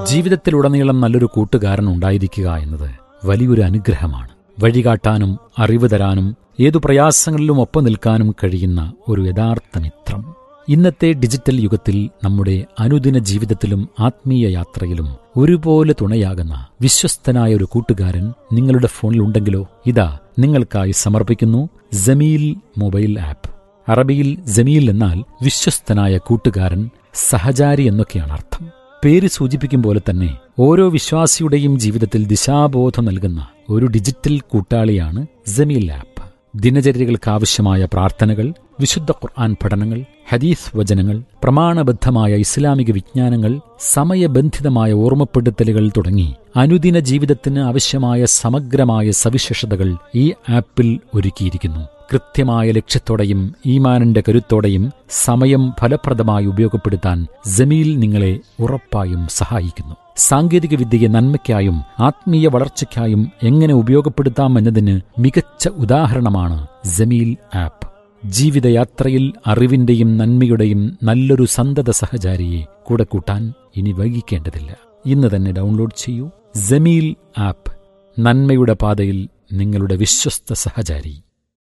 ജീവിതത്തിലുടനീളം നല്ലൊരു കൂട്ടുകാരൻ ഉണ്ടായിരിക്കുക എന്നത് വലിയൊരു അനുഗ്രഹമാണ് വഴികാട്ടാനും അറിവ് തരാനും ഏതു പ്രയാസങ്ങളിലും ഒപ്പം നിൽക്കാനും കഴിയുന്ന ഒരു യഥാർത്ഥ മിത്രം ഇന്നത്തെ ഡിജിറ്റൽ യുഗത്തിൽ നമ്മുടെ അനുദിന ജീവിതത്തിലും ആത്മീയ യാത്രയിലും ഒരുപോലെ തുണയാകുന്ന വിശ്വസ്തനായ ഒരു കൂട്ടുകാരൻ നിങ്ങളുടെ ഫോണിൽ ഉണ്ടെങ്കിലോ ഇതാ നിങ്ങൾക്കായി സമർപ്പിക്കുന്നു ജമീൽ മൊബൈൽ ആപ്പ് അറബിയിൽ ജമീൽ എന്നാൽ വിശ്വസ്തനായ കൂട്ടുകാരൻ സഹചാരി എന്നൊക്കെയാണ് അർത്ഥം പേര് സൂചിപ്പിക്കും പോലെ തന്നെ ഓരോ വിശ്വാസിയുടെയും ജീവിതത്തിൽ ദിശാബോധം നൽകുന്ന ഒരു ഡിജിറ്റൽ കൂട്ടാളിയാണ് ജമീൽ ആപ്പ് ദിനചര്യകൾക്കാവശ്യമായ പ്രാർത്ഥനകൾ വിശുദ്ധ ഖുർആൻ പഠനങ്ങൾ ഹദീസ് വചനങ്ങൾ പ്രമാണബദ്ധമായ ഇസ്ലാമിക വിജ്ഞാനങ്ങൾ സമയബന്ധിതമായ ഓർമ്മപ്പെടുത്തലുകൾ തുടങ്ങി അനുദിന ജീവിതത്തിന് ആവശ്യമായ സമഗ്രമായ സവിശേഷതകൾ ഈ ആപ്പിൽ ഒരുക്കിയിരിക്കുന്നു കൃത്യമായ ലക്ഷ്യത്തോടെയും ഈമാനിന്റെ കരുത്തോടെയും സമയം ഫലപ്രദമായി ഉപയോഗപ്പെടുത്താൻ ജമീൽ നിങ്ങളെ ഉറപ്പായും സഹായിക്കുന്നു സാങ്കേതിക വിദ്യയെ നന്മയ്ക്കായും ആത്മീയ വളർച്ചയ്ക്കായും എങ്ങനെ ഉപയോഗപ്പെടുത്താം എന്നതിന് മികച്ച ഉദാഹരണമാണ് ജമീൽ ആപ്പ് ജീവിതയാത്രയിൽ അറിവിന്റെയും നന്മയുടെയും നല്ലൊരു സന്തത സഹചാരിയെ കൂടെ കൂട്ടാൻ ഇനി വൈകിക്കേണ്ടതില്ല ഇന്ന് തന്നെ ഡൗൺലോഡ് ചെയ്യൂ ജമീൽ ആപ്പ് നന്മയുടെ പാതയിൽ നിങ്ങളുടെ വിശ്വസ്ത സഹചാരി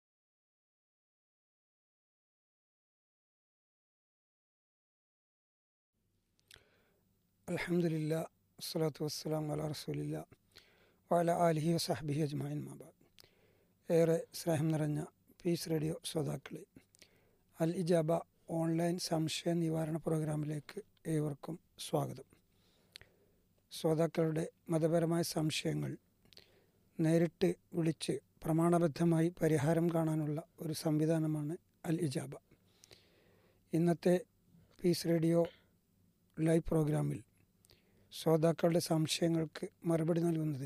അലഹമില്ല വസ്സലാത്തു വസ്സലാം അല റസൂലില്ല വല ആലിഹി വസാഹബിഹി അജ്മാൻ മാബാദ് ഏറെ സ്നേഹം നിറഞ്ഞ പീസ് റേഡിയോ ശ്രോതാക്കളെ അൽ ഇജാബ ഓൺലൈൻ സംശയ നിവാരണ പ്രോഗ്രാമിലേക്ക് ഏവർക്കും സ്വാഗതം ശ്രോതാക്കളുടെ മതപരമായ സംശയങ്ങൾ നേരിട്ട് വിളിച്ച് പ്രമാണബദ്ധമായി പരിഹാരം കാണാനുള്ള ഒരു സംവിധാനമാണ് അൽ ഇജാബ ഇന്നത്തെ പീസ് റേഡിയോ ലൈവ് പ്രോഗ്രാമിൽ ശ്രോതാക്കളുടെ സംശയങ്ങൾക്ക് മറുപടി നൽകുന്നത്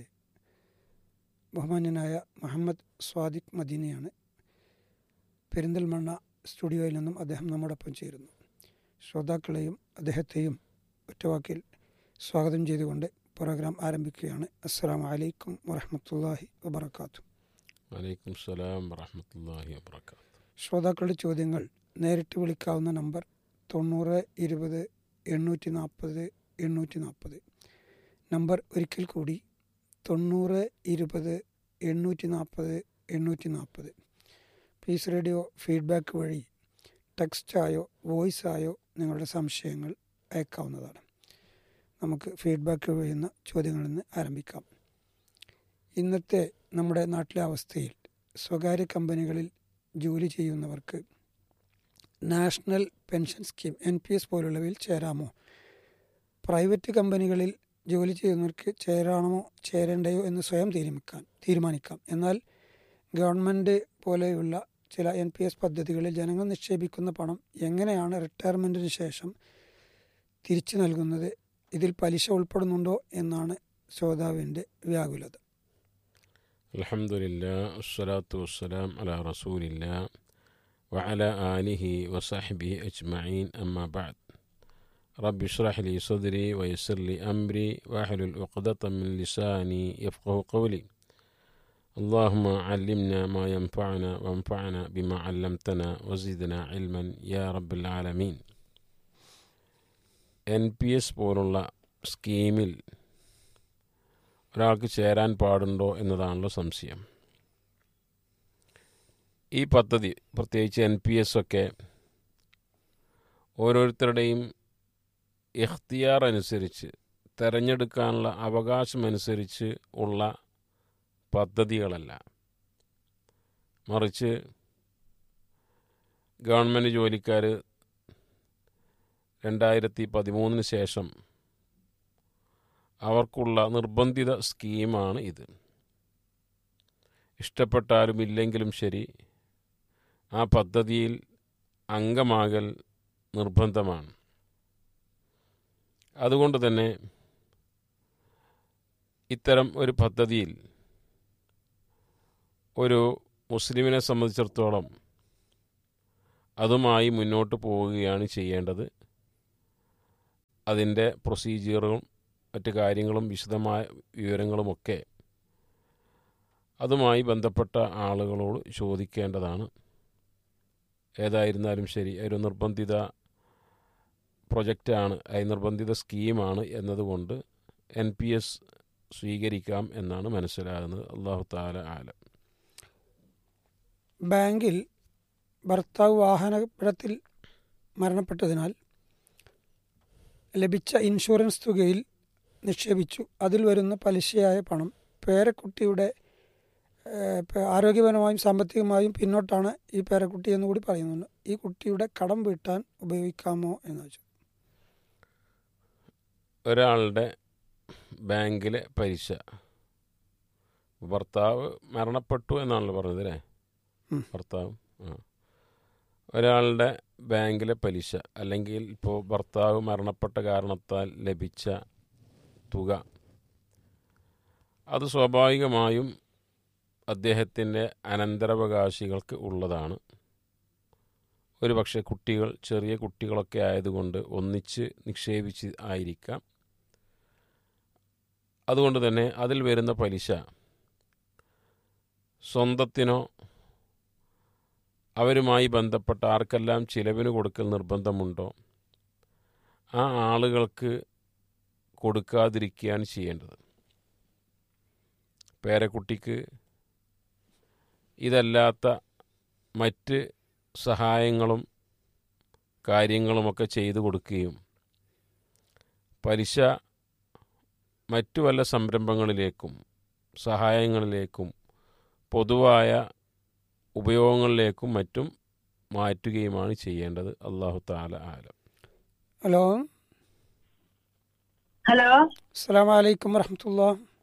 ബഹുമാന്യനായ മുഹമ്മദ് സ്വാദിഖ് മദീനയാണ് പെരിന്തൽമണ്ണ സ്റ്റുഡിയോയിൽ നിന്നും അദ്ദേഹം നമ്മോടൊപ്പം ചേരുന്നു ശ്രോതാക്കളെയും അദ്ദേഹത്തെയും ഒറ്റവാക്കിൽ സ്വാഗതം ചെയ്തുകൊണ്ട് പ്രോഗ്രാം ആരംഭിക്കുകയാണ് അസ്സാം വലൈക്കും വറഹമത്തല്ലാഹി വബർക്കാത്തു വലൈക്കും സലാം വറഹമത്തല്ലാഹി വബർക്കാത്തു ശ്രോതാക്കളുടെ ചോദ്യങ്ങൾ നേരിട്ട് വിളിക്കാവുന്ന നമ്പർ തൊണ്ണൂറ് ഇരുപത് എണ്ണൂറ്റി നാൽപ്പത് എണ്ണൂറ്റി നാൽപ്പത് നമ്പർ ഒരിക്കൽ കൂടി തൊണ്ണൂറ് ഇരുപത് എണ്ണൂറ്റി നാൽപ്പത് എണ്ണൂറ്റി നാൽപ്പത് പീസ് റേഡിയോ ഫീഡ്ബാക്ക് വഴി ടെക്സ്റ്റായോ വോയിസായോ നിങ്ങളുടെ സംശയങ്ങൾ അയക്കാവുന്നതാണ് നമുക്ക് ഫീഡ്ബാക്ക് വഴിയുന്ന ചോദ്യങ്ങളിൽ നിന്ന് ആരംഭിക്കാം ഇന്നത്തെ നമ്മുടെ നാട്ടിലെ അവസ്ഥയിൽ സ്വകാര്യ കമ്പനികളിൽ ജോലി ചെയ്യുന്നവർക്ക് national pension scheme N P S പോലുള്ളവയിൽ ചേരാമോ പ്രൈവറ്റ് കമ്പനികളിൽ ജോലി ചെയ്യുന്നവർക്ക് ചേരാണമോ ചേരേണ്ടയോ എന്ന് സ്വയം തീരുമാനിക്കാൻ തീരുമാനിക്കാം എന്നാൽ ഗവൺമെൻറ് പോലെയുള്ള ചില എൻ പി എസ് പദ്ധതികളിൽ ജനങ്ങൾ നിക്ഷേപിക്കുന്ന പണം എങ്ങനെയാണ് റിട്ടയർമെൻറ്റിന് ശേഷം തിരിച്ചു നൽകുന്നത് ഇതിൽ പലിശ ഉൾപ്പെടുന്നുണ്ടോ എന്നാണ് ശ്രോതാവിൻ്റെ വ്യാകുലത അലഹമുല്ല വസ്സലാത്തു വസ്സലാം അല റസൂലില്ല وعلى آله وصحبه أجمعين أما بعد رب اشرح لي صدري ويسر لي أمري واحلل عقدة من لساني يفقه قولي اللهم علمنا ما ينفعنا وانفعنا بما علمتنا وزدنا علما يا رب العالمين എൻ പി എസ് പോലുള്ള സ്കീമിൽ ഒരാൾക്ക് ചേരാൻ പാടുണ്ടോ എന്നതാണല്ലോ സംശയം ഈ പദ്ധതി പ്രത്യേകിച്ച് എൻ പി എസ് ഒക്കെ ഓരോരുത്തരുടെയും ഇഖ്തിയാർ അനുസരിച്ച് തിരഞ്ഞെടുക്കാനുള്ള അവകാശമനുസരിച്ച് ഉള്ള പദ്ധതികളല്ല മറിച്ച് ഗവൺമെൻറ് ജോലിക്കാർ രണ്ടായിരത്തി പതിമൂന്നിന് ശേഷം അവർക്കുള്ള നിർബന്ധിത സ്കീമാണ് ഇത് ഇഷ്ടപ്പെട്ടാലും ഇല്ലെങ്കിലും ശരി ആ പദ്ധതിയിൽ അംഗമാകൽ നിർബന്ധമാണ് അതുകൊണ്ട് തന്നെ ഇത്തരം ഒരു പദ്ധതിയിൽ ഒരു മുസ്ലിമിനെ സംബന്ധിച്ചിടത്തോളം അതുമായി മുന്നോട്ട് പോവുകയാണ് ചെയ്യേണ്ടത് അതിൻ്റെ പ്രൊസീജിയറും മറ്റ് കാര്യങ്ങളും വിശദമായ വിവരങ്ങളുമൊക്കെ അതുമായി ബന്ധപ്പെട്ട ആളുകളോട് ചോദിക്കേണ്ടതാണ് ഏതായിരുന്നാലും ശരി ഒരു നിർബന്ധിത പ്രൊജക്റ്റാണ് നിർബന്ധിത സ്കീമാണ് എന്നതുകൊണ്ട് എൻ പി എസ് സ്വീകരിക്കാം എന്നാണ് മനസ്സിലാകുന്നത് അള്ളാഹു താല ആലം ബാങ്കിൽ ഭർത്താവ് വാഹനപകടത്തിൽ മരണപ്പെട്ടതിനാൽ ലഭിച്ച ഇൻഷുറൻസ് തുകയിൽ നിക്ഷേപിച്ചു അതിൽ വരുന്ന പലിശയായ പണം പേരക്കുട്ടിയുടെ ഏഹ്, പ- ആരോഗ്യപരമായും സാമ്പത്തികമായും പിന്നോട്ടാണ് ഈ പേരക്കുട്ടി എന്ന് കൂടി പറയുന്നുണ്ട് ഈ കുട്ടിയുടെ കടം വീട്ടാൻ ഉപയോഗിക്കാമോ എന്ന് വെച്ചു ഒരാളുടെ ബാങ്കിലെ പലിശ ഭർത്താവ് മരണപ്പെട്ടു എന്നാണല്ലോ പറഞ്ഞത് അല്ലേ ഉം. ഭർത്താവ് ആ ഒരാളുടെ ബാങ്കിലെ പലിശ അല്ലെങ്കിൽ ഇപ്പോൾ ഭർത്താവ് മരണപ്പെട്ട കാരണത്താൽ ലഭിച്ച തുക അത് സ്വാഭാവികമായും അദ്ദേഹത്തിൻ്റെ അനന്തരാവകാശികൾക്ക് ഉള്ളതാണ് ഒരു പക്ഷേ കുട്ടികൾ ചെറിയ കുട്ടികളൊക്കെ ആയതുകൊണ്ട് ഒന്നിച്ച് നിക്ഷേപിച്ച് ആയിരിക്കാം അതുകൊണ്ട് തന്നെ അതിൽ വരുന്ന പലിശ സ്വന്തത്തിനോ അവരുമായി ബന്ധപ്പെട്ട ആർക്കെല്ലാം ചിലവിന് കൊടുക്കൽ നിർബന്ധമുണ്ടോ ആ ആളുകൾക്ക് കൊടുക്കാതിരിക്കുകയാണ് ചെയ്യേണ്ടത് പേരക്കുട്ടിക്ക് ഇതല്ലാത്ത മറ്റ് സഹായങ്ങളും കാര്യങ്ങളുമൊക്കെ ചെയ്തു കൊടുക്കുകയും പലിശ മറ്റു വല്ല സംരംഭങ്ങളിലേക്കും സഹായങ്ങളിലേക്കും പൊതുവായ ഉപയോഗങ്ങളിലേക്കും മറ്റും മാറ്റുകയുമാണ് ചെയ്യേണ്ടത് അള്ളാഹു താല ആലം ഹലോ ഹലോ അസ്സാം വലൈക്കും വറഹമത്തുള്ള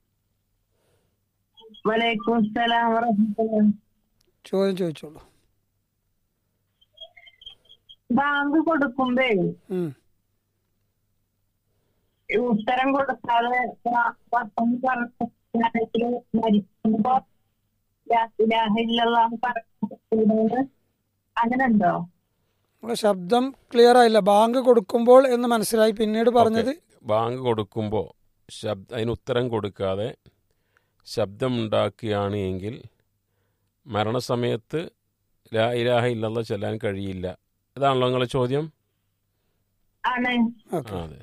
വലൈക്കും സലാം വറഹ്മത്തുള്ളാഹി ചോദ്യം ചോദിച്ചോളൂ ബാങ്ക് കൊടുക്കുമ്പേ ഉം. ഈ ഉത്തരം കൊടുക്കാതെ പ- പത്തൊമ്പത് പറഞ്ഞിട്ട് മരിക്കുമ്പോ ലാ ഇലാഹ ഇല്ലല്ലാഹ് പറയുന്നത് അങ്ങനെ ഉണ്ടോ നമ്മുടെ ശബ്ദം ക്ലിയർ ആയില്ല ബാങ്ക് കൊടുക്കുമ്പോൾ എന്ന് മനസ്സിലായി പിന്നീട് പറഞ്ഞത് ബാങ്ക് കൊടുക്കുമ്പോൾ ശബ്ദ അതിന് ഉത്തരം കൊടുക്കാതെ ശബ്ദമുണ്ടാക്കുകയാണ് എങ്കിൽ മരണസമയത്ത് ലാ ഇലാഹ ഇല്ലല്ല ചെല്ലാൻ കഴിയില്ല ഇതാണല്ലോ നിങ്ങളുടെ ചോദ്യം ആണ് ഓക്കെ ആ, അതെ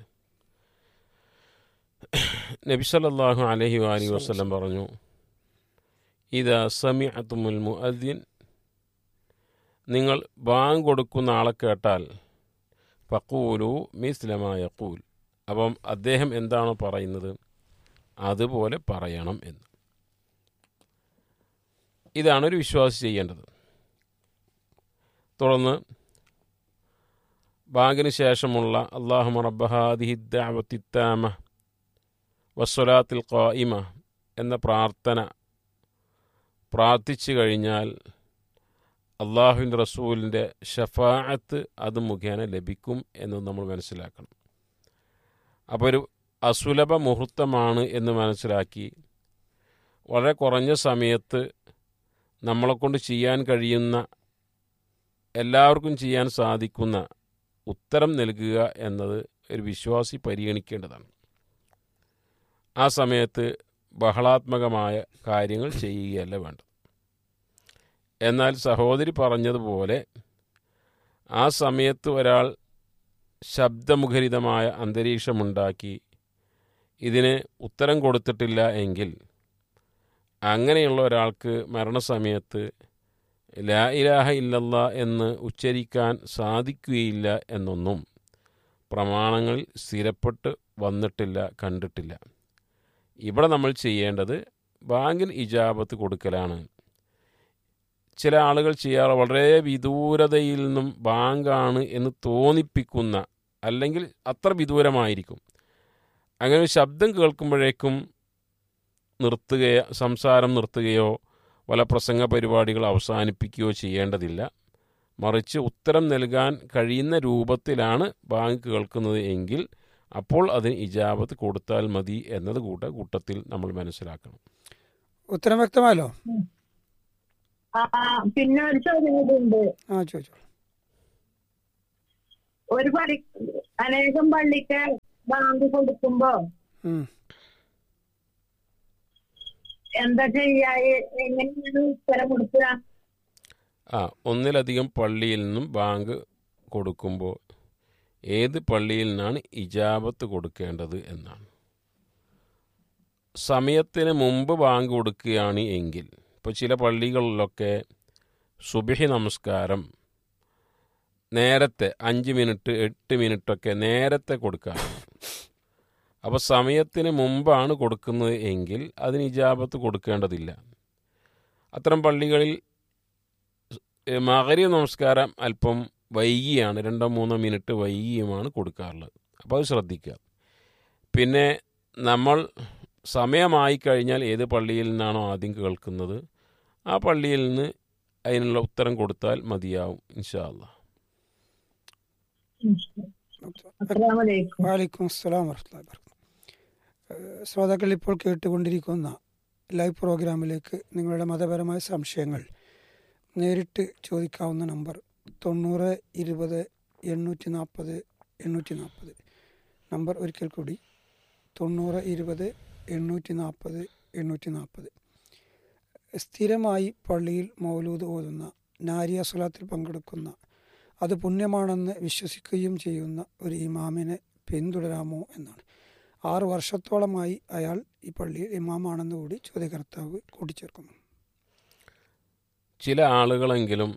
നബി സല്ലല്ലാഹു അലൈഹി വാലി വസല്ലം പറഞ്ഞു ഇതാ സമിഅത്തുമുൽ മുഅദ്ദിൻ നിങ്ങൾ ബാങ്ക് കൊടുക്കുന്ന ആളെ കേട്ടാൽ ഫക്കൂലു മിസ്ലമാ യഖൂൽ അപ്പം അദ്ദേഹം എന്താണോ പറയുന്നത് അതുപോലെ പറയണം എന്ന് ഇതാണ് ഒരു വിശ്വാസി ചെയ്യേണ്ടത് തുടർന്ന് ബാങ്കിന് ശേഷമുള്ള അള്ളാഹു റബ്ബഹാദിഹിദ്ദാമ വസ്വലാത്തിൽ ഖായിമ എന്ന പ്രാർത്ഥന പ്രാർത്ഥിച്ചു കഴിഞ്ഞാൽ അള്ളാഹുവിൻ്റെ റസൂലിൻ്റെ ഷഫാഅത്ത് അത് മുഖേന ലഭിക്കും എന്ന് നമ്മൾ മനസ്സിലാക്കണം അപ്പോൾ ഒരു അസുലഭ മുഹൂർത്തമാണ് എന്ന് മനസ്സിലാക്കി വളരെ കുറഞ്ഞ സമയത്ത് നമ്മളെക്കൊണ്ട് ചെയ്യാൻ കഴിയുന്ന എല്ലാവർക്കും ചെയ്യാൻ സാധിക്കുന്ന ഉത്തരം നൽകുക എന്നത് ഒരു വിശ്വാസി പരിഗണിക്കേണ്ടതാണ് ആ സമയത്ത് ബഹളാത്മകമായ കാര്യങ്ങൾ ചെയ്യുകയല്ല വേണ്ടത് എന്നാൽ സഹോദരി പറഞ്ഞതുപോലെ ആ സമയത്ത് ഒരാൾ ശബ്ദമുഖരിതമായ അന്തരീക്ഷമുണ്ടാക്കി ഇതിന് ഉത്തരം കൊടുത്തിട്ടില്ല എങ്കിൽ അങ്ങനെയുള്ള ഒരാൾക്ക് മരണസമയത്ത് ലാ ഇലാഹ ഇല്ലല്ല എന്ന് ഉച്ചരിക്കാൻ സാധിക്കുകയില്ല എന്നൊന്നും പ്രമാണങ്ങളിൽ സ്ഥിരപ്പെട്ട് വന്നിട്ടില്ല കണ്ടിട്ടില്ല ഇവിടെ നമ്മൾ ചെയ്യേണ്ടത് ബാങ്കിൽ ഇജാബത്ത് കൊടുക്കലാണ് ചില ആളുകൾ ചെയ്യാറ് വളരെ വിദൂരതയിൽ നിന്നും ബാങ്കാണ് എന്ന് തോന്നിപ്പിക്കുന്ന അല്ലെങ്കിൽ അത്ര വിദൂരമായിരിക്കും അങ്ങനെ ഒരു ശബ്ദം കേൾക്കുമ്പോഴേക്കും നിർത്തുകയോ സംസാരം നിർത്തുകയോ വല്ല പ്രസംഗ പരിപാടികൾ അവസാനിപ്പിക്കുകയോ ചെയ്യേണ്ടതില്ല മറിച്ച് ഉത്തരം നൽകാൻ കഴിയുന്ന രൂപത്തിലാണ് ബാങ്ക് കേൾക്കുന്നത് എങ്കിൽ അപ്പോൾ അതിന് ഇജാബത്ത് കൊടുത്താൽ മതി എന്നത് കൂട്ട കൂട്ടത്തിൽ നമ്മൾ മനസ്സിലാക്കണം ഉത്തരം വ്യക്തമായല്ലോ ആ പിന്നെ ഒരു ചോദ്യം കൂടി ഉണ്ട് ആ ചോദിച്ചോളൂ ഒരു പള്ളി അനേകം പള്ളിക്ക് ബാങ്ക് കൊടുക്കുമ്പോ ഉം. എന്താ ചെയ്യാ എ- എങ്ങനെയാണ് ഉത്തരം കൊടുക്കുക ആ ഒന്നിലധികം പള്ളിയിൽ നിന്നും ബാങ്ക് കൊടുക്കുമ്പോൾ ഏത് പള്ളിയിൽ നിന്നാണ് ഇജാബത്ത് കൊടുക്കേണ്ടത് എന്നാണ് സമയത്തിന് മുമ്പ് ബാങ്ക് കൊടുക്കുകയാണ് എങ്കിൽ ഇപ്പോൾ ചില പള്ളികളിലൊക്കെ സുബഹി നമസ്കാരം നേരത്തെ അഞ്ച് മിനിറ്റ് എട്ട് മിനിറ്റൊക്കെ നേരത്തെ കൊടുക്കാറുണ്ട് അപ്പോൾ സമയത്തിന് മുമ്പാണ് കൊടുക്കുന്നത് എങ്കിൽ അതിന് ഇജാബത്ത് കൊടുക്കേണ്ടതില്ല അത്തരം പള്ളികളിൽ മകരി നമസ്കാരം അല്പം വൈകിയാണ് രണ്ടോ മൂന്നോ മിനിറ്റ് വൈകിയുമാണ് കൊടുക്കാറുള്ളത് അപ്പോൾ അത് ശ്രദ്ധിക്കുക പിന്നെ നമ്മൾ സമയമായി കഴിഞ്ഞാൽ ഏത് പള്ളിയിൽ നിന്നാണോ ആദ്യം കേൾക്കുന്നത് ആ പള്ളിയിൽ നിന്ന് അതിനുള്ള ഉത്തരം കൊടുത്താൽ മതിയാവും ഇൻഷാ അല്ലാ അസ്സലാമലൈക്കും വാലൈക്കും അസ്സലാം വർഹമത്തുള്ളാഹി വബറകാതുഹു ഏഹ് ശ്രോതാക്കൾ ഇപ്പോൾ കേട്ടുകൊണ്ടിരിക്കുന്ന ലൈവ് പ്രോഗ്രാമിലേക്ക് നിങ്ങളുടെ മതപരമായ സംശയങ്ങൾ നേരിട്ട് ചോദിക്കാവുന്ന നമ്പർ തൊണ്ണൂറ് ഇരുപത് എണ്ണൂറ്റി നാൽപ്പത് എണ്ണൂറ്റി നാൽപ്പത് നമ്പർ ഒരിക്കൽ കൂടി തൊണ്ണൂറ് ഇരുപത് എണ്ണൂറ്റി നാൽപ്പത് എണ്ണൂറ്റി നാൽപ്പത് സ്ഥിരമായി പള്ളിയിൽ മൗലൂദ് ഓതുന്ന നാരിയ സ്വലാത്തിൽ പങ്കെടുക്കുന്ന അത് പുണ്യമാണെന്ന് വിശ്വസിക്കുകയും ചെയ്യുന്ന ഒരു ഇമാമിനെ പിന്തുടരാമോ എന്നാണ് ആറു വർഷത്തോളമായി അയാൾ ഈ പള്ളിയിൽ ഇമാമാണെന്ന് കൂടി ചോദ്യകർത്താവ് കൂട്ടിച്ചേർക്കുന്നു ചില ആളുകളെങ്കിലും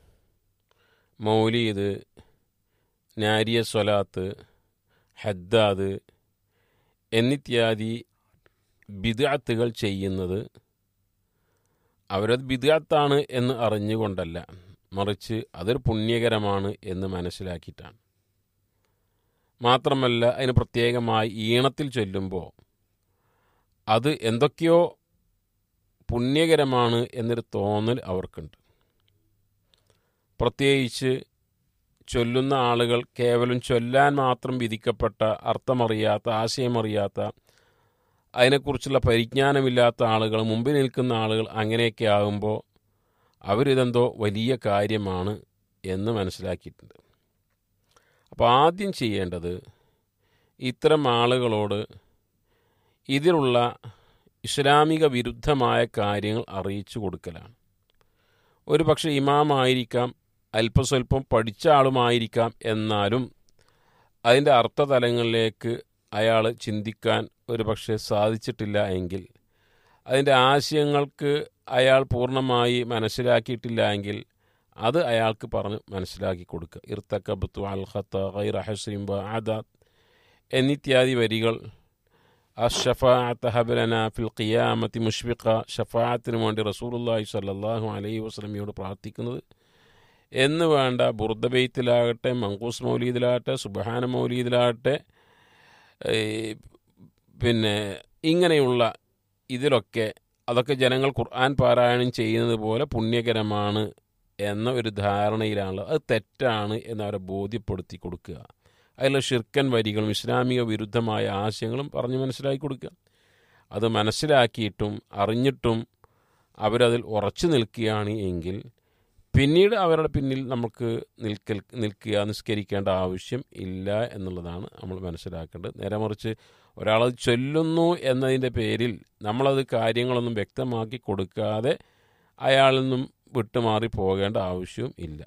മൗലീദ് നാരിയ സ്വലാത്ത് ഹദ്ദാദ് എന്നിത്യാദി ബിദാത്തുകൾ ചെയ്യുന്നത് അവരത് ബിദാത്താണ് എന്ന് അറിഞ്ഞുകൊണ്ടല്ല മറിച്ച് അതൊരു പുണ്യകരമാണ് എന്ന് മനസ്സിലാക്കിയിട്ടാണ് മാത്രമല്ല അതിന് പ്രത്യേകമായി ഈണത്തിൽ ചൊല്ലുമ്പോൾ അത് എന്തൊക്കെയോ പുണ്യകരമാണ് എന്നൊരു തോന്നൽ അവർക്കുണ്ട് പ്രത്യേകിച്ച് ചൊല്ലുന്ന ആളുകൾ കേവലം ചൊല്ലാൻ മാത്രം വിധിക്കപ്പെട്ട അർത്ഥമറിയാത്ത ആശയമറിയാത്ത അതിനെക്കുറിച്ചുള്ള പരിജ്ഞാനമില്ലാത്ത ആളുകൾ മുമ്പിൽ നിൽക്കുന്ന ആളുകൾ അങ്ങനെയൊക്കെ ആകുമ്പോൾ അവരിതെന്തോ വലിയ കാര്യമാണ് എന്ന് മനസ്സിലാക്കിയിട്ടുണ്ട് അപ്പോൾ ആദ്യം ചെയ്യേണ്ടത് ഇത്തരം ആളുകളോട് ഇതിലുള്ള ഇസ്ലാമിക വിരുദ്ധമായ കാര്യങ്ങൾ അറിയിച്ചു കൊടുക്കലാണ് ഒരു പക്ഷേ ഇമാമായിരിക്കാം അല്പസ്വല്പം പഠിച്ച ആളുമായിരിക്കാം എന്നാലും അതിൻ്റെ അർത്ഥതലങ്ങളിലേക്ക് അയാൾ ചിന്തിക്കാൻ ഒരു പക്ഷേ സാധിച്ചിട്ടില്ല എങ്കിൽ അതിൻ്റെ ആശയങ്ങൾക്ക് അയാൾ പൂർണ്ണമായി മനസ്സിലാക്കിയിട്ടില്ല എങ്കിൽ അത് അയാൾക്ക് പറഞ്ഞ് മനസ്സിലാക്കി കൊടുക്കുക ഇർത്തക്കബത്തു അൽ ഖത്ത ഗൈർ ഹസ്രീം ആദാത്ത് എന്നിത്യാദി വരികൾ അഷഫാഅത്ത് ഹബലന ഫിൽ ഖിയാമത്തി മുഷ്ഫിഖ ഷഫാഅത്തിന് വേണ്ടി റസൂലുള്ളാഹി സ്വല്ലല്ലാഹു അലൈഹി വസല്ലമയോട് പ്രാർത്ഥിക്കുന്നത് എന്ന് വേണ്ട ബുർദബെയ്ത്തിലാകട്ടെ മങ്കൂസ് മൗലീദിലാകട്ടെ സുബഹാന മൗലീദിലാകട്ടെ പിന്നെ ഇങ്ങനെയുള്ള ഇതിലൊക്കെ അതൊക്കെ ജനങ്ങൾ ഖുർആൻ പാരായണം ചെയ്യുന്നത് പോലെ പുണ്യകരമാണ് എന്ന ഒരു ധാരണയിലാണല്ലോ അത് തെറ്റാണ് എന്നവരെ ബോധ്യപ്പെടുത്തി കൊടുക്കുക അതിലുള്ള ഷിർക്കൻ വരികളും ഇസ്ലാമിക വിരുദ്ധമായ ആശയങ്ങളും പറഞ്ഞ് മനസ്സിലാക്കി കൊടുക്കുക അത് മനസ്സിലാക്കിയിട്ടും അറിഞ്ഞിട്ടും അവരതിൽ ഉറച്ചു നിൽക്കുകയാണ് എങ്കിൽ പിന്നീട് അവരുടെ പിന്നിൽ നമുക്ക് നിൽക്കൽ നിൽക്കുക നിസ്കരിക്കേണ്ട ആവശ്യം ഇല്ല എന്നുള്ളതാണ് നമ്മൾ മനസ്സിലാക്കേണ്ടത് നേരെ മറിച്ച് ഒരാളത് ചൊല്ലുന്നു എന്നതിൻ്റെ പേരിൽ നമ്മളത് കാര്യങ്ങളൊന്നും വ്യക്തമാക്കി കൊടുക്കാതെ അയാളിൽ നിന്നും വിട്ടുമാറി പോകേണ്ട ആവശ്യവും ഇല്ല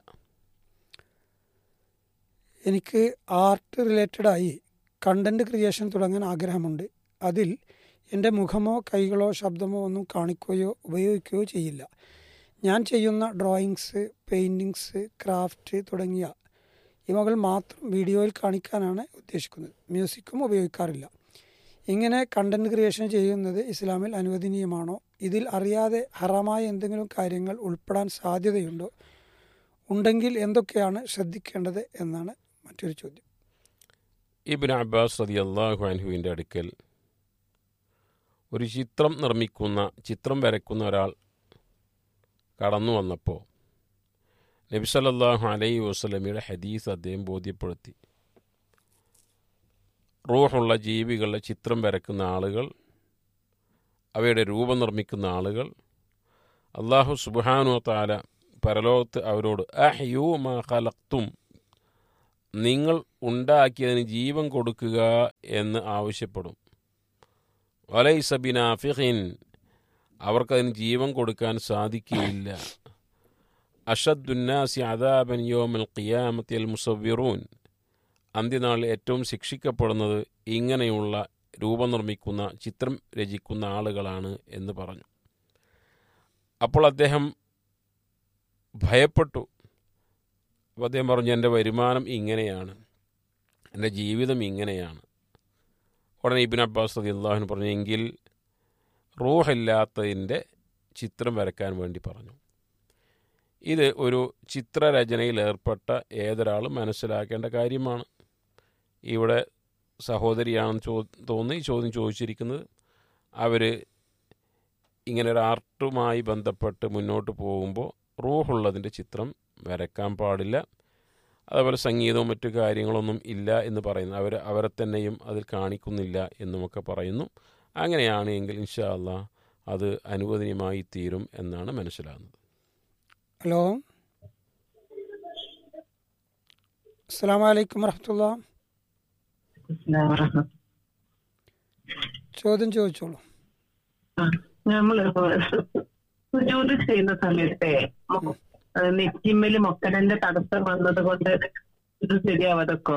എനിക്ക് ആർട്ട് റിലേറ്റഡായി കണ്ടന്റ് ക്രിയേഷൻ തുടങ്ങാൻ ആഗ്രഹമുണ്ട് അതിൽ എൻ്റെ മുഖമോ കൈകളോ ശബ്ദമോ ഒന്നും കാണിക്കുകയോ ഉപയോഗിക്കുകയോ ചെയ്യില്ല ഞാൻ ചെയ്യുന്ന ഡ്രോയിങ്സ് പെയിൻറ്റിങ്സ് ക്രാഫ്റ്റ് തുടങ്ങിയ ഇവകൾ മാത്രം വീഡിയോയിൽ കാണിക്കാനാണ് ഉദ്ദേശിക്കുന്നത് മ്യൂസിക്കും ഉപയോഗിക്കാറില്ല ഇങ്ങനെ കണ്ടന്റ് ക്രിയേഷൻ ചെയ്യുന്നത് ഇസ്ലാമിൽ അനുവദനീയമാണോ ഇതിൽ അറിയാതെ ഹറാമായ എന്തെങ്കിലും കാര്യങ്ങൾ ഉൾപ്പെടാൻ സാധ്യതയുണ്ടോ ഉണ്ടെങ്കിൽ എന്തൊക്കെയാണ് ശ്രദ്ധിക്കേണ്ടത് എന്നാണ് മറ്റൊരു ചോദ്യം ഇബിൻ അബ്ബാസ് റതി അള്ളാഹു അൻഹുവിൻ്റെ അടുക്കൽ ഒരു ചിത്രം നിർമ്മിക്കുന്ന ചിത്രം വരയ്ക്കുന്ന ഒരാൾ കടന്നു വന്നപ്പോൾ നബി സല്ലല്ലാഹു അലൈഹി വസ്ലമിയുടെ ഹദീസ് അദ്ദേഹം ബോധ്യപ്പെടുത്തി റൂഹുള്ള ജീവികളുടെ ചിത്രം വരക്കുന്ന ആളുകൾ അവയുടെ രൂപം നിർമ്മിക്കുന്ന ആളുകൾ അള്ളാഹു സുബാനു താല പരലോകത്ത് അവരോട് അഹ്യൂ മാ ഖലക്തും നിങ്ങൾ ഉണ്ടാക്കിയതിന് ജീവൻ കൊടുക്കുക എന്ന് ആവശ്യപ്പെടും വലൈസബിനാഫിഹിൻ അവർക്കതിന് ജീവൻ കൊടുക്കാൻ സാധിക്കുകയില്ല അഷദ്ദുന്നാസി അദാബൻ യോമൽ ഖിയാമത്തി അൽ മുസവ്വിറൂൻ അന്ത്യനാളിൽ ഏറ്റവും ശിക്ഷിക്കപ്പെടുന്നത് ഇങ്ങനെയുള്ള രൂപം നിർമ്മിക്കുന്ന ചിത്രം രചിക്കുന്ന ആളുകളാണ് എന്ന് പറഞ്ഞു അപ്പോൾ അദ്ദേഹം ഭയപ്പെട്ടു അപ്പോൾ അദ്ദേഹം പറഞ്ഞു എൻ്റെ വരുമാനം ഇങ്ങനെയാണ് എൻ്റെ ജീവിതം ഇങ്ങനെയാണ് ഉടനെ ഇബിൻ അബ്ബാസ് റതി അള്ളാഹുന് പറഞ്ഞു എങ്കിൽ റൂഹില്ലാത്തതിൻ്റെ ചിത്രം വരയ്ക്കാൻ വേണ്ടി പറഞ്ഞു ഇത് ഒരു ചിത്രരചനയിൽ ഏർപ്പെട്ട ഏതൊരാളും മനസ്സിലാക്കേണ്ട കാര്യമാണ് ഇവിടെ സഹോദരിയാണെന്ന് ചോ തോന്നി ഈ ചോദ്യം ചോദിച്ചിരിക്കുന്നത് അവർ ഇങ്ങനെ ഒരു ആർട്ടുമായി ബന്ധപ്പെട്ട് മുന്നോട്ട് പോകുമ്പോൾ റൂഹുള്ളതിൻ്റെ ചിത്രം വരയ്ക്കാൻ പാടില്ല അതുപോലെ സംഗീതവും മറ്റു കാര്യങ്ങളൊന്നും ഇല്ല എന്ന് പറയുന്നു അവർ അവരെ തന്നെയും അതിൽ കാണിക്കുന്നില്ല എന്നുമൊക്കെ പറയുന്നു അങ്ങനെയാണ് എങ്കിൽ ഇൻഷാ അള്ളാ അത് അനുവദനീയമായി തീരും എന്നാണ് മനസ്സിലാകുന്നത് ഹലോ അസ്സാം വലൈക്കും വറഹമത്തുള്ള ചോദ്യം ചോദിച്ചോളൂ നമ്മള് സുജൂത് ചെയ്യുന്ന സമയത്തെ നെറ്റിമ്മല് മൊക്കടന്റെ തടസ്സം വന്നത് കൊണ്ട് ഇത് ശരിയാവതൊക്കോ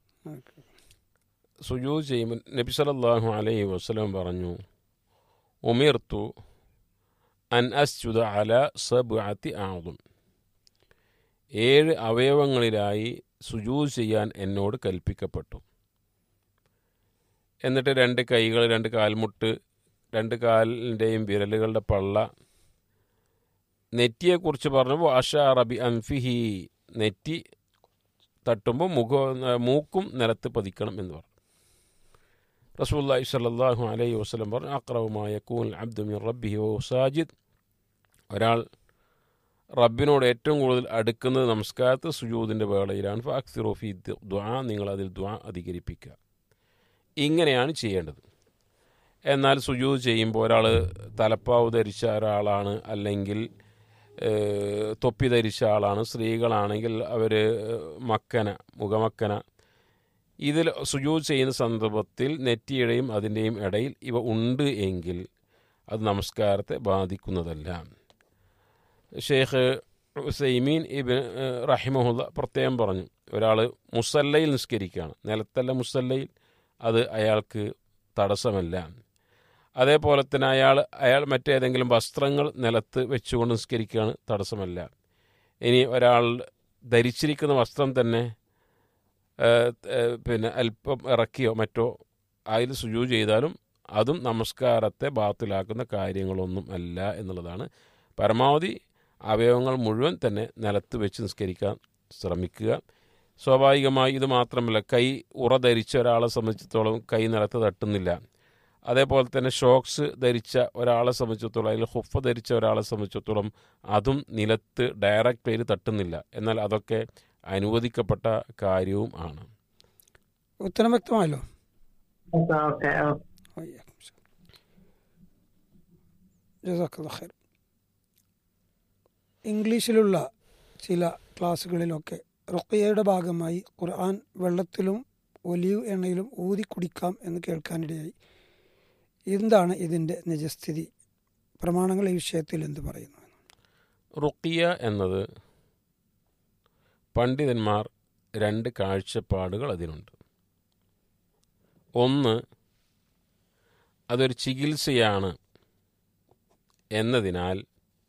സുജൂദ് ചെയ്യുമ്പോൾ നബി സല്ലല്ലാഹു അലൈഹി വസല്ലം പറഞ്ഞു ഉമിർത്തു അൻ അസ്ജുദ അല സബ്അത്തി ആദും ഏഴ് അവയവങ്ങളിലായി സുജൂദ് ചെയ്യാൻ എന്നോട് കൽപ്പിക്കപ്പെട്ടു എന്നിട്ട് രണ്ട് കൈകൾ രണ്ട് കാൽമുട്ട് രണ്ട് കാലിൻ്റെയും വിരലുകളുടെ പള്ള നെറ്റിയെക്കുറിച്ച് പറഞ്ഞപ്പോൾ അഷ റബി അൻഫിഹി നെറ്റി തട്ടുമ്പോൾ മുഖ മൂക്കും നിലത്ത് പതിക്കണം എന്ന് പറഞ്ഞു റസൂല്ലാഹി സ്വല്ലല്ലാഹു അലൈഹി വസല്ലം പറഞ്ഞു അക്രവുമായ കൂൻ അബ്ദു മിൻ റബ്ബിഹി ഓ സാജിദ് ഒരാൾ റബ്ബിനോട് ഏറ്റവും കൂടുതൽ അടുക്കുന്നത് നമസ്കാരത്ത് സുജൂദിൻ്റെ വേളയിലാണ് ഫാക്സിറോഫി ദ്വാ നിങ്ങൾ അതിൽ ദ്വാ അധികരിപ്പിക്കുക ഇങ്ങനെയാണ് ചെയ്യേണ്ടത് എന്നാൽ സുജൂദ് ചെയ്യുമ്പോൾ ഒരാൾ തലപ്പാവ് ധരിച്ച ഒരാളാണ് അല്ലെങ്കിൽ ഏഹ്, തൊപ്പി ധരിച്ച ആളാണ് സ്ത്രീകളാണെങ്കിൽ അവർ മക്കന മുഖമക്കന ഇതിൽ സുജൂദ് ചെയ്യുന്ന സന്ദർഭത്തിൽ നെറ്റിയുടെയും അതിൻ്റെയും ഇടയിൽ ഇവ ഉണ്ട് എങ്കിൽ അത് നമസ്കാരത്തെ ബാധിക്കുന്നതല്ല ഷെയ്ഖ് സൈമീൻ ഇബിൻ റഹിമഹുല്ല പ്രത്യേകം പറഞ്ഞു ഒരാൾ മുസല്ലയിൽ നിസ്കരിക്കുകയാണ് നിലത്തല്ല മുസല്ലയിൽ അത് അയാൾക്ക് തടസ്സമല്ല അതേപോലെ തന്നെ അയാൾ അയാൾ മറ്റേതെങ്കിലും വസ്ത്രങ്ങൾ നിലത്ത് വെച്ചുകൊണ്ട് നിസ്കരിക്കുകയാണ് തടസ്സമല്ല ഇനി ഒരാൾ ധരിച്ചിരിക്കുന്ന വസ്ത്രം തന്നെ ഏഹ്, ഏഹ്, പിന്നെ അല്പം ഇറക്കിയോ മറ്റോ അതിൽ സുജു ചെയ്താലും അതും നമസ്കാരത്തെ ബാത്തിലാക്കുന്ന കാര്യങ്ങളൊന്നും അല്ല എന്നുള്ളതാണ് പരമാവധി അവയവങ്ങൾ മുഴുവൻ തന്നെ നിലത്ത് വെച്ച് നിസ്കരിക്കാൻ ശ്രമിക്കുക സ്വാഭാവികമായി ഇത് മാത്രമല്ല കൈ ഉറ ധരിച്ച ഒരാളെ സംബന്ധിച്ചിടത്തോളം കൈ നിലത്ത് തട്ടുന്നില്ല അതേപോലെ തന്നെ ഷോക്സ് ധരിച്ച ഒരാളെ സംബന്ധിച്ചിടത്തോളം അതിൽ ഹുഫ ധരിച്ച ഒരാളെ സംബന്ധിച്ചിടത്തോളം അതും നിലത്ത് ഡയറക്റ്റ് ആയിട്ട് തട്ടുന്നില്ല എന്നാൽ അതൊക്കെ അനുവദിക്കപ്പെട്ട കാര്യവും ആണ് ഉത്തരം വ്യക്തമായല്ലോ ഓക്കെ വയ്യാക്കും. ജസാക്കല്ലാ ഖൈർ ഇംഗ്ലീഷിലുള്ള ചില ക്ലാസ്സുകളിലൊക്കെ റുഖിയയുടെ ഭാഗമായി ഖുർആൻ വെള്ളത്തിലും ഒലിവ് എണ്ണയിലും ഊതി കുടിക്കാം എന്ന് കേൾക്കാനിടയായി എന്താണ് ഇതിൻ്റെ നിജസ്ഥിതി പ്രമാണങ്ങൾ ഈ വിഷയത്തിൽ എന്ത് പറയുന്നു റുക്കിയ എന്നത് പണ്ഡിതന്മാർ രണ്ട് കാഴ്ചപ്പാടുകൾ അതിനുണ്ട് ഒന്ന് അതൊരു ചികിത്സയാണ് എന്നതിനാൽ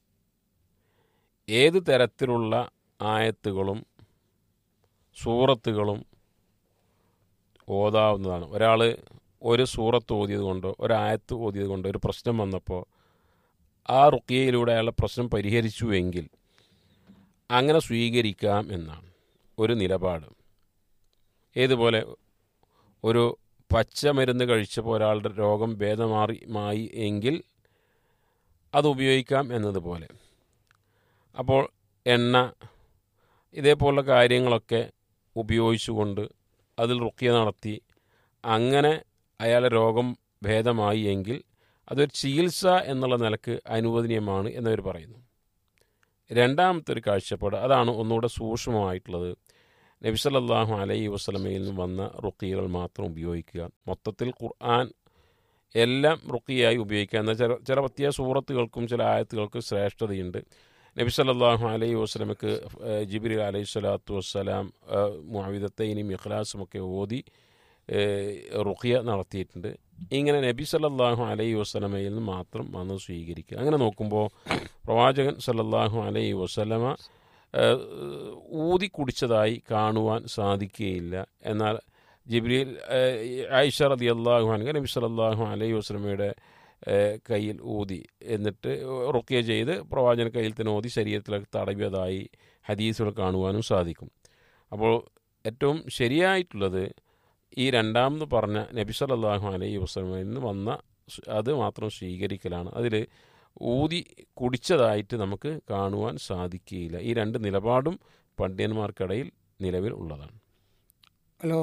ഏത് തരത്തിലുള്ള ആയത്തുകളും സൂറത്തുകളും ഓതാവുന്നതാണ് ഒരാൾ ഒരു സൂറത്ത് ഓതിയത് കൊണ്ടോ ഒരായത്ത് ഓതിയത് കൊണ്ടോ ഒരു പ്രശ്നം വന്നപ്പോൾ ആ റുക്കിയയിലൂടെ അയാളുടെ പ്രശ്നം പരിഹരിച്ചുവെങ്കിൽ അങ്ങനെ സ്വീകരിക്കാം എന്നാണ് ഒരു നിലപാട് ഏതുപോലെ ഒരു പച്ചമരുന്ന് കഴിച്ചപ്പോൾ ഒരാളുടെ രോഗം ഭേദമാറി മായി എങ്കിൽ അത് ഉപയോഗിക്കാം എന്നതുപോലെ അപ്പോൾ എണ്ണ ഇതേപോലുള്ള കാര്യങ്ങളൊക്കെ ഉപയോഗിച്ചുകൊണ്ട് അതിൽ റുക്കിയ നടത്തി അങ്ങനെ അയാളുടെ രോഗം ഭേദമായി എങ്കിൽ അതൊരു ചികിത്സ എന്നുള്ള നിലക്ക് അനുവദനീയമാണ് എന്നവർ പറയുന്നു രണ്ടാമത്തെ ഒരു കാഴ്ചപ്പാട് അതാണ് ഒന്നുകൂടെ സൂക്ഷ്മമായിട്ടുള്ളത് നബിസല്ലാഹു അലൈഹി വസ്ലമയിൽ നിന്ന് വന്ന റുക്കിയകൾ മാത്രം ഉപയോഗിക്കുക മൊത്തത്തിൽ ഖുർആൻ എല്ലാം റുക്കിയായി ഉപയോഗിക്കുക എന്നാൽ ചില ചില പ്രത്യേക സൂറത്തുകൾക്കും ചില ആയത്തുകൾക്ക് ശ്രേഷ്ഠതയുണ്ട് നബി സല്ലല്ലാഹു അലൈഹി വസ്ലമക്ക് ജിബിരി അലൈഹി സ്വലാത്തു വസ്സലാം മുഅവിദത്തൈനും ഇഖ്ലാസും ഒക്കെ ഓതി ഏഹ്, റുഖിയ നടത്തിയിട്ടുണ്ട് ഇങ്ങനെ നബി സല്ലല്ലാഹു അലൈഹി വസല്ലമയിൽ നിന്ന് മാത്രം വന്ന് സ്വീകരിക്കുക അങ്ങനെ നോക്കുമ്പോൾ പ്രവാചകൻ സല്ലല്ലാഹു അലൈഹി വസല്ലമ ഏഹ്, ഊതി കുടിച്ചതായി കാണുവാൻ സാധിക്കുകയില്ല എന്നാൽ ജിബ്രീൽ ഏഹ്, ആയിഷ റതി അള്ളാഹു അൻഹ നബി സല്ലല്ലാഹു അലൈഹി വസല്ലമയുടെ ഏഹ്, കയ്യിൽ ഊതി എന്നിട്ട് റുക്കിയ ചെയ്ത് പ്രവാചകൻ കയ്യിൽ തന്നെ ഊതി ശരീരത്തിലൊക്കെ തടവിയതായി ഹദീസുകൾ കാണുവാനും സാധിക്കും അപ്പോൾ ഏറ്റവും ശരിയായിട്ടുള്ളത് ഈ രണ്ടാമത് പറഞ്ഞ നബി സല്ലല്ലാഹു അലൈഹി വസല്ലമയിൽ നിന്ന് വന്ന സ് അത് മാത്രം സ്വീകരിക്കലാണ് അതിൽ ഊതി കുടിച്ചതായിട്ട് നമുക്ക് കാണുവാൻ സാധിക്കുകയില്ല ഈ രണ്ട് നിലപാടും പണ്ഡിതന്മാർക്കിടയിൽ നിലവിൽ ഉള്ളതാണ് ഹലോ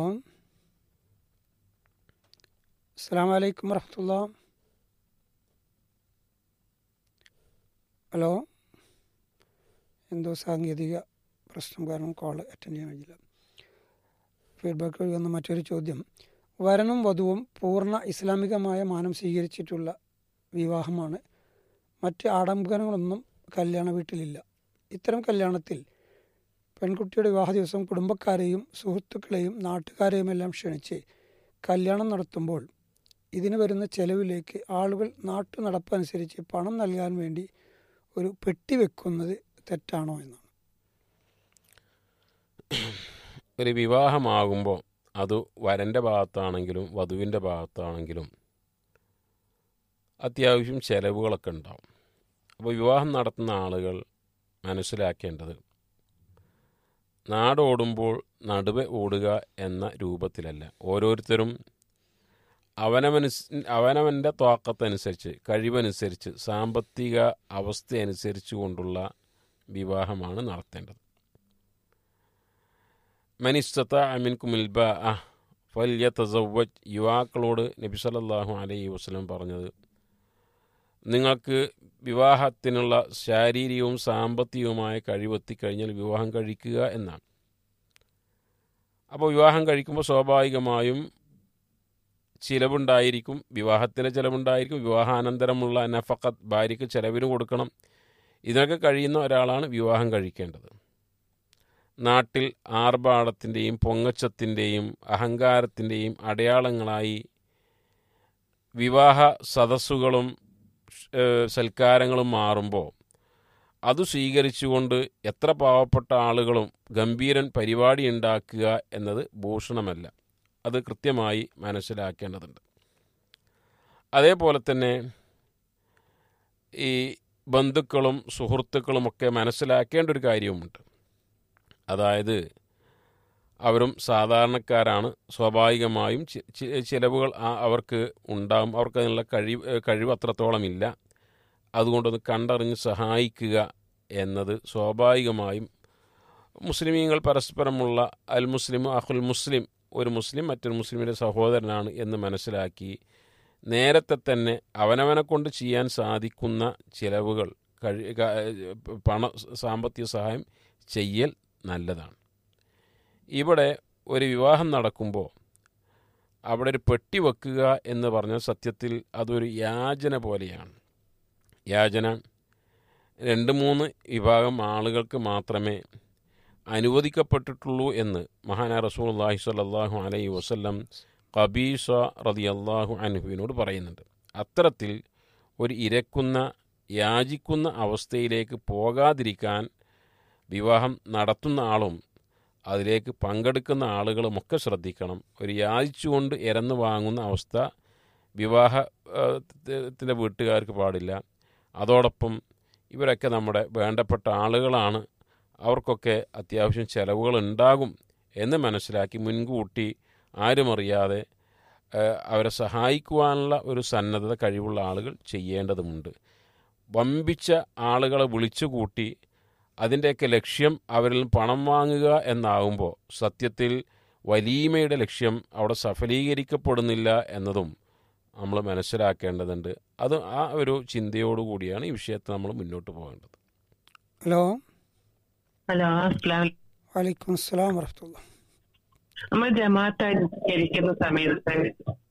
അസ്സാം വലൈക്കും വറഹമുല്ല ഹലോ എന്തോ സാങ്കേതിക പ്രശ്നം കാരണം കോൾ അറ്റൻഡ് ചെയ്യാൻ കഴിഞ്ഞില്ല ഫീഡ്ബാക്ക് വഴി വന്ന മറ്റൊരു ചോദ്യം വരനും വധുവും പൂർണ്ണ ഇസ്ലാമികമായ മാനം സ്വീകരിച്ചിട്ടുള്ള വിവാഹമാണ് മറ്റ് ആഡംബരങ്ങളൊന്നും കല്യാണ വീട്ടിലില്ല ഇത്തരം കല്യാണത്തിൽ പെൺകുട്ടിയുടെ വിവാഹ ദിവസം കുടുംബക്കാരെയും സുഹൃത്തുക്കളെയും നാട്ടുകാരെയും എല്ലാം ക്ഷണിച്ച് കല്യാണം നടത്തുമ്പോൾ ഇതിന് വരുന്ന ചെലവിലേക്ക് ആളുകൾ നാട്ടു നടപ്പനുസരിച്ച് പണം നൽകാൻ വേണ്ടി ഒരു പെട്ടി വെക്കുന്നത് തെറ്റാണോ എന്നാണ് ഒരു വിവാഹമാകുമ്പോൾ അത് വരൻ്റെ ഭാഗത്താണെങ്കിലും വധുവിൻ്റെ ഭാഗത്താണെങ്കിലും അത്യാവശ്യം ചിലവുകളൊക്കെ ഉണ്ടാവും അപ്പോൾ വിവാഹം നടത്തുന്ന ആളുകൾ മനസ്സിലാക്കേണ്ടത് നാടോടുമ്പോൾ നടുവെ ഓടുക എന്ന രൂപത്തിലല്ല ഓരോരുത്തരും അവനവനുസ് അവനവൻ്റെ തോക്കത്തനുസരിച്ച് കഴിവനുസരിച്ച് സാമ്പത്തിക അവസ്ഥ അനുസരിച്ച് കൊണ്ടുള്ള വിവാഹമാണ് നടത്തേണ്ടത് മനിസ്തത്ത അമിൻ കുമിൽബ അഹ് ഫല്യ തസവ്വജ് യുവാക്കളോട് നബി സല്ലല്ലാഹു അലൈഹി വസല്ലം പറഞ്ഞത് നിങ്ങൾക്ക് വിവാഹത്തിനുള്ള ശാരീരികവും സാമ്പത്തികവുമായ കഴിവെത്തിക്കഴിഞ്ഞാൽ വിവാഹം കഴിക്കുക എന്നാണ് അപ്പോൾ വിവാഹം കഴിക്കുമ്പോൾ സ്വാഭാവികമായും ചിലവുണ്ടായിരിക്കും വിവാഹത്തിന് ചിലവുണ്ടായിരിക്കും വിവാഹാനന്തരമുള്ള നഫക്കത്ത് ഭാര്യയ്ക്ക് ചിലവിന് കൊടുക്കണം ഇതിനൊക്കെ കഴിയുന്ന ഒരാളാണ് വിവാഹം കഴിക്കേണ്ടത് നാട്ടിൽ ആർഭാടത്തിൻ്റെയും പൊങ്ങച്ചത്തിൻ്റെയും അഹങ്കാരത്തിൻ്റെയും അടയാളങ്ങളായി വിവാഹ സദസ്സുകളും ഏഹ്, സൽക്കാരങ്ങളും മാറുമ്പോൾ അത് സ്വീകരിച്ചുകൊണ്ട് എത്ര പാവപ്പെട്ട ആളുകളും ഗംഭീരൻ പരിപാടി ഉണ്ടാക്കുക എന്നത് ഭൂഷണമല്ല അത് കൃത്യമായി മനസ്സിലാക്കേണ്ടതുണ്ട് അതേപോലെ തന്നെ ഈ ബന്ധുക്കളും സുഹൃത്തുക്കളുമൊക്കെ മനസ്സിലാക്കേണ്ട ഒരു കാര്യവുമുണ്ട് അതായത് അവരും സാധാരണക്കാരാണ് സ്വാഭാവികമായും ചി- ചി- ചിലവുകൾ ആ- അവർക്ക് ഉണ്ടാകും അവർക്ക് അതിനുള്ള കഴിവ് കഴിവ് അത്രത്തോളം ഇല്ല അതുകൊണ്ടൊന്ന് കണ്ടറിഞ്ഞ് സഹായിക്കുക എന്നത് സ്വാഭാവികമായും മുസ്ലിമീങ്ങൾ പരസ്പരമുള്ള അൽ മുസ്ലിം അഹുൽ മുസ്ലിം ഒരു മുസ്ലിം മറ്റൊരു മുസ്ലിമിൻ്റെ സഹോദരനാണ് എന്ന് മനസ്സിലാക്കി നേരത്തെ തന്നെ അവനവനെ കൊണ്ട് ചെയ്യാൻ സാധിക്കുന്ന ചിലവുകൾ കഴി ക- പണ സാമ്പത്തിക സഹായം ചെയ്യൽ നല്ലതാണ് ഇവിടെ ഒരു വിവാഹം നടക്കുമ്പോൾ അവിടെ ഒരു പെട്ടി വെക്കുക എന്ന് പറഞ്ഞാൽ സത്യത്തിൽ അതൊരു യാചന പോലെയാണ് യാചന രണ്ട് മൂന്ന് വിഭാഗം ആളുകൾക്ക് മാത്രമേ അനുവദിക്കപ്പെട്ടിട്ടുള്ളൂ എന്ന് മഹാന റസൂൽ അള്ളാഹി സ്വല്ലല്ലാഹു അലൈഹി വസല്ലം കബീസ റളിയല്ലാഹു അൻഹുവിനോട് പറയുന്നുണ്ട് അത്തരത്തിൽ ഒരു ഇരക്കുന്ന യാചിക്കുന്ന അവസ്ഥയിലേക്ക് പോകാതിരിക്കാൻ വിവാഹം നടത്തുന്ന ആളും അതിലേക്ക് പങ്കെടുക്കുന്ന ആളുകളുമൊക്കെ ശ്രദ്ധിക്കണം ഒരു യാചിച്ചുകൊണ്ട് ഇരന്ന് വാങ്ങുന്ന അവസ്ഥ വിവാഹ ത്തിൻ്റെ വീട്ടുകാർക്ക് പാടില്ല അതോടൊപ്പം ഇവരൊക്കെ നമ്മുടെ വേണ്ടപ്പെട്ട ആളുകളാണ് അവർക്കൊക്കെ അത്യാവശ്യം ചിലവുകൾ ഉണ്ടാകും എന്ന് മനസ്സിലാക്കി മുൻകൂട്ടി ആരുമറിയാതെ ഏഹ്, അവരെ സഹായിക്കുവാനുള്ള ഒരു സന്നദ്ധത കഴിവുള്ള ആളുകൾ ചെയ്യേണ്ടതുമുണ്ട് വമ്പിച്ച ആളുകളെ വിളിച്ചുകൂട്ടി അതിൻ്റെയൊക്കെ ലക്ഷ്യം അവരിൽ നിന്ന് പണം വാങ്ങുക എന്നാകുമ്പോൾ സത്യത്തിൽ വലീമയുടെ ലക്ഷ്യം അവിടെ സഫലീകരിക്കപ്പെടുന്നില്ല എന്നതും നമ്മൾ മനസ്സിലാക്കേണ്ടതുണ്ട് അത് ആ ഒരു ചിന്തയോടുകൂടിയാണ് ഈ വിഷയത്തെ നമ്മൾ മുന്നോട്ട് പോകേണ്ടത് ഹലോ ഹലോ അസ്ലാം വലൈക്കും അസ്സലാം വറഹമുല്ല നമ്മൾ ജമാഅത്തായി നിസ്കരിക്കുന്ന സമയത്ത്